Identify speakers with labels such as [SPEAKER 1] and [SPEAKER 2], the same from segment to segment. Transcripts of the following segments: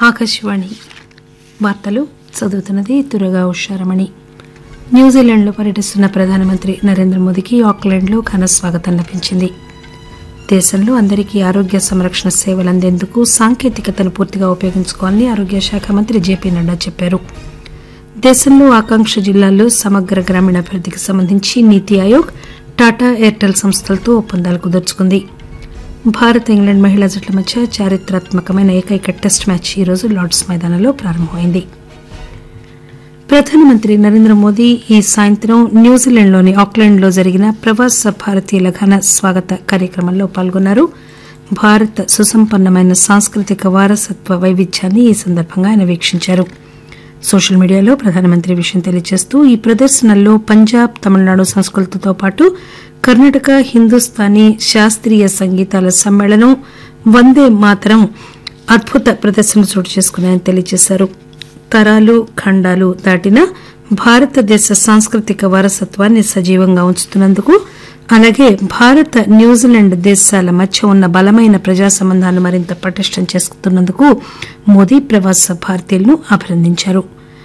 [SPEAKER 1] ఆకాశవాణి వార్తలు చదువుతున్నది తురగా ఉషారమణి న్యూజిలాండ్లో పర్యటిస్తున్న ప్రధానమంత్రి నరేంద్ర మోదీకి ఆక్లాండ్లో ఘన స్వాగతం లభించింది దేశంలో అందరికీ ఆరోగ్య సంరక్షణ సేవలు అందేందుకు సాంకేతికతను పూర్తిగా ఉపయోగించుకోవాలని ఆరోగ్య శాఖ మంత్రి జేపీ నడ్డా చెప్పారు దేశంలో ఆకాంక్ష జిల్లాల్లో సమగ్ర గ్రామీణాభివృద్దికి సంబంధించి నీతి ఆయోగ్ టాటా ఎయిర్టెల్ సంస్థలతో ఒప్పందాలు కుదుర్చుకుంది భారత్ ఇంగ్లాండ్ మహిళా జట్ల మధ్య చారిత్రాత్మకమైన ఏకైక టెస్ట్ మ్యాచ్ ఈరోజు లార్డ్స్ మైదానంలో ప్రారంభమైంది ప్రధానమంత్రి నరేంద్ర మోదీ ఈ సాయంత్రం న్యూజిలాండ్లోని ఆక్లాండ్లో జరిగిన ప్రవాస భారతీయుల ఘన స్వాగత కార్యక్రమంలో పాల్గొన్నారు భారత్ సుసంపన్నమైన సాంస్కృతిక వారసత్వ వైవిధ్యాన్ని ఈ సందర్భంగా ఆయన వీక్షించారు సోషల్ మీడియాలో ప్రధానమంత్రి ఈ విషయం తెలియజేస్తూ ఈ ప్రదర్శనల్లో పంజాబ్ తమిళనాడు సంస్కృతులతో పాటు కర్ణాటక హిందుస్థానీ శాస్త్రీయ సంగీతాల సమ్మేళనం వందే మాతరం అద్భుత ప్రదర్శనలు చోటు చేసుకున్నాయని తెలియజేశారు తరాలు ఖండాలు దాటిన భారతదేశ సాంస్కృతిక వారసత్వాన్ని సజీవంగా ఉంచుతున్నందుకు అలాగే భారత్ న్యూజిలాండ్ దేశాల మధ్య ఉన్న బలమైన ప్రజా సంబంధాలను మరింత పటిష్టం చేసుకున్నందుకు మోదీ ప్రవాస భారతీయులను అభినందించారు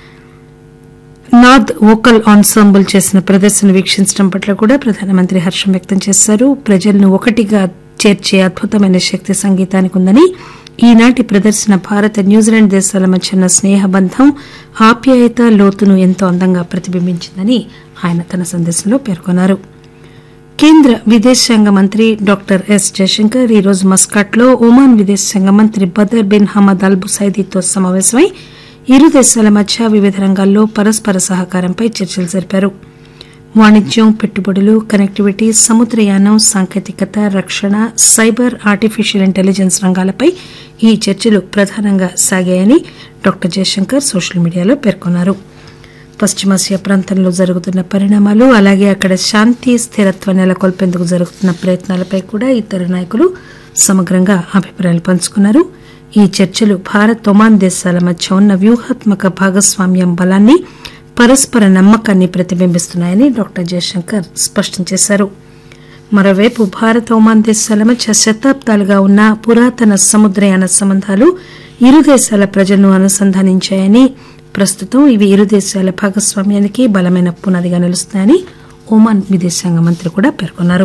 [SPEAKER 1] నాద్ వోకల్ ఆన్సాంబుల్ చేసిన ప్రదర్శన వీక్షించడం పట్ల కూడా ప్రధానమంత్రి హర్షం వ్యక్తం చేశారు ప్రజలను ఒకటిగా చేర్చే అద్భుతమైన శక్తి సంగీతానికి ఉందని ఈనాటి ప్రదర్శన భారత్ న్యూజిలాండ్ దేశాల మధ్య ఉన్న స్నేహబంధం ఆప్యాయత లోతును ఎంతో అందంగా ప్రతిబింబించిందని ఆయన తన సందేశంలో పేర్కొన్నారు కేంద్ర విదేశాంగ మంత్రి డాక్టర్ ఎస్ జయశంకర్ ఈరోజు మస్కాట్లో ఒమాన్ విదేశాంగ మంత్రి బదర్ బిన్ హమద్ అల్ బుసైదీతో సమావేశమై ఇరు దేశాల మధ్య వివిధ రంగాల్లో పరస్పర సహకారంపై చర్చలు జరిపారు వాణిజ్యం పెట్టుబడులు కనెక్టివిటీ సముద్రయానం సాంకేతికత రక్షణ సైబర్ ఆర్టిఫిషియల్ ఇంటెలిజెన్స్ రంగాలపై ఈ చర్చలు ప్రధానంగా సాగాయని డాక్టర్ జయశంకర్ సోషల్ మీడియాలో పేర్కొన్నారు పశ్చిమాసియా ప్రాంతంలో జరుగుతున్న పరిణామాలు అలాగే అక్కడ శాంతి స్థిరత్వం నెలకొల్పేందుకు జరుగుతున్న ప్రయత్నాలపై కూడా ఇతర నాయకులు సమగ్రంగా అభిప్రాయాలు పంచుకున్నారు ఈ చర్చలు భారత్ ఒమాన్ దేశాల మధ్య ఉన్న వ్యూహాత్మక భాగస్వామ్యం బలాన్ని పరస్పర నమ్మకాన్ని ప్రతిబింబిస్తున్నాయని డాక్టర్ జయశంకర్ స్పష్టం చేశారు మరోవైపు భారత్ ఒమాన్ దేశాల మధ్య శతాబ్దాలుగా ఉన్న పురాతన సముద్రయాన సంబంధాలు ఇరు దేశాల ప్రజలను అనుసంధానించాయని ప్రస్తుతం ఇవి ఇరు దేశాల భాగస్వామ్యానికి బలమైన పునాదిగా నిలుస్తున్నాయని ఒమాన్ విదేశాంగ మంత్రి కూడా పేర్కొన్నారు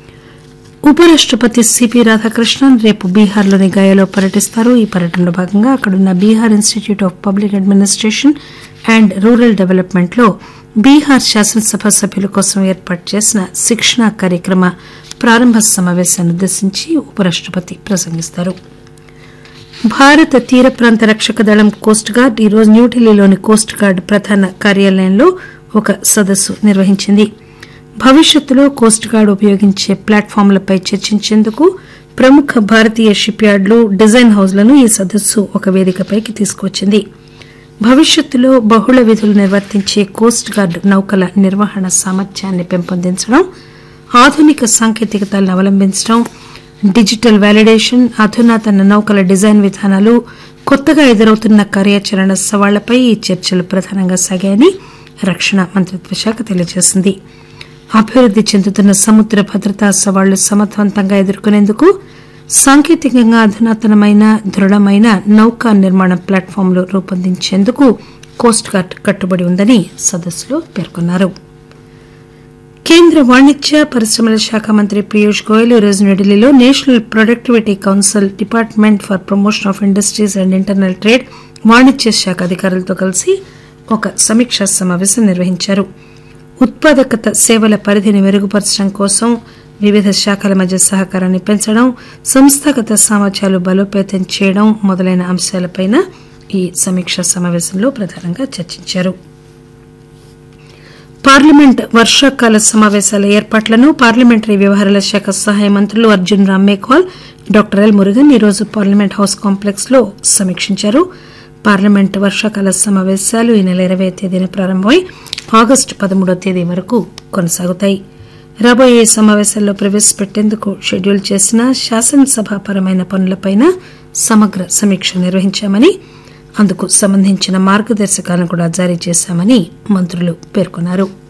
[SPEAKER 1] ఉపరాష్టపతి సిపి రాధాకృష్ణన్ రేపు బీహార్లోని గయాలో పర్యటిస్తారు ఈ పర్యటనలో భాగంగా అక్కడున్న Bihar institute of public administration and rural development లో బీహార్ శాసనసభ సభ్యుల కోసం ఏర్పాటు చేసిన శిక్షణా కార్యక్రమ ప్రారంభ సమావేశాన్ని ఉద్దేశించి ఉపరాష్టపతి ప్రసంగిస్తారు భారత తీర ప్రాంత రక్షక దళం కోస్ట్ గార్డ్ ఈరోజు న్యూఢిల్లీలోని కోస్ట్ గార్డ్ ప్రధాన కార్యాలయంలో ఒక సదస్సు నిర్వహించింది భవిష్యత్తులో కోస్ట్ గార్డ్ ఉపయోగించే ప్లాట్ఫామ్లపై చర్చించేందుకు ప్రముఖ భారతీయ షిప్ యార్డులు డిజైన్ హౌజ్లను ఈ సదస్సు ఒక వేదికపైకి తీసుకువచ్చింది భవిష్యత్తులో బహుళ విధులు నిర్వర్తించే కోస్ట్ గార్డ్ నౌకల నిర్వహణ సామర్థ్యాన్ని పెంపొందించడం ఆధునిక సాంకేతికతలను అవలంబించడం డిజిటల్ వ్యాలిడేషన్ అధునాతన నౌకల డిజైన్ విధానాలు కొత్తగా ఎదురవుతున్న కార్యాచరణ సవాళ్లపై ఈ చర్చలు ప్రధానంగా సాగాయని రక్షణ మంత్రిత్వ శాఖ తెలియజేసింది అభివృద్ది చెందుతున్న సముద్ర భద్రతా సవాళ్లు సమర్థవంతంగా ఎదుర్కొనేందుకు సాంకేతికంగా అధునాతనమైన దృఢమైన నౌకా నిర్మాణ ప్లాట్ఫామ్లు రూపొందించేందుకు కోస్ట్ గార్డ్ కట్టుబడి ఉందని సదస్సులో పేర్కొన్నారు కేంద్ర వాణిజ్య పరిశ్రమల శాఖ మంత్రి పీయూష్ గోయల్ ఈరోజు న్యూఢిల్లీలో national productivity council department for promotion of industries and internal trade వాణిజ్య శాఖ అధికారులతో కలిసి ఒక సమీక్షా సమావేశం నిర్వహించారు ఉత్పాదకత సేవల పరిధిని మెరుగుపరచడం కోసం వివిధ శాఖల మధ్య సహకారాన్ని పెంచడం సంస్థాగత సామర్థ్యాలు బలోపేతం చేయడం మొదలైన అంశాలపై ఈ సమీక్షా సమావేశంలో ప్రధానంగా చర్చించారు పార్లమెంట్ వర్షాకాల సమావేశాల ఏర్పాట్లను పార్లమెంటరీ వ్యవహారాల శాఖ సహాయ మంత్రులు అర్జున్ రామ్ మేఘ్వాల్ డాక్టర్ ఎల్ మురుగన్ ఈరోజు పార్లమెంట్ హౌస్ కాంప్లెక్స్ లో సమీక్షించారు పార్లమెంట్ వర్షాకాల సమావేశాలు ఈ నెల ఇరవై తేదీన ప్రారంభమై ఆగస్టు పదమూడవ తేదీ వరకు కొనసాగుతాయి రాబోయే సమావేశాల్లో ప్రవేశపెట్టేందుకు షెడ్యూల్ చేసిన శాసనసభాపరమైన పనులపై సమగ్ర సమీక్ష నిర్వహించామని అందుకు సంబంధించిన మార్గదర్శకాలను కూడా జారీ చేశామని మంత్రులు పేర్కొన్నారు